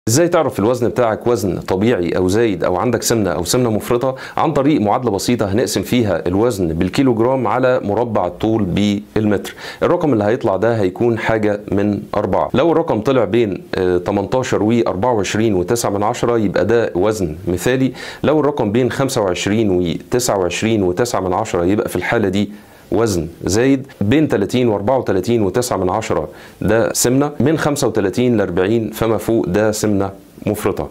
ازاي تعرف الوزن بتاعك وزن طبيعي او زايد او عندك سمنه او سمنه مفرطه عن طريق معادله بسيطه هنقسم فيها الوزن بالكيلو جرام على مربع الطول بالمتر الرقم اللي هيطلع ده هيكون حاجه من أربعة لو الرقم طلع بين آه، 18 و 24 و9 من عشرة يبقى ده وزن مثالي لو الرقم بين 25 و 29 و9 من عشرة يبقى في الحاله دي وزن زايد بين 30 و 34 و9 من عشرة ده سمنة من 35 ل 40 فما فوق ده سمنة مفرطة